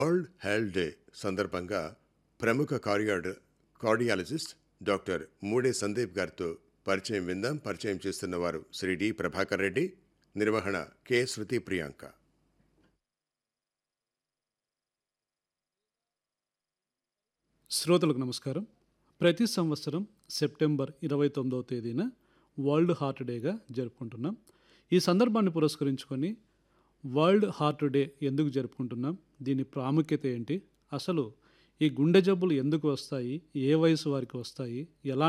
world health day సందర్భంగా ప్రముఖ కార్డియాడ్ cardiologist doctor మూడే సందీప్ గారితో పరిచయం విందాం పరిచయం చేస్తున్న వారు శ్రీ డి ప్రభాకర్ రెడ్డి నిర్వహణ కె శృతి ప్రియాంక శ్రోతలకు నమస్కారం ప్రతి సంవత్సరం సెప్టెంబర్ ఇరవై తొమ్మిదవ తేదీన వరల్డ్ హార్ట్ డేగా జరుపుకుంటున్నాం ఈ సందర్భాన్ని పురస్కరించుకొని వరల్డ్ హార్ట్ డే ఎందుకు జరుపుకుంటున్నాం దీని ప్రాముఖ్యత ఏంటి అసలు ఈ గుండె జబ్బులు ఎందుకు వస్తాయి ఏ వయసు వారికి వస్తాయి ఎలా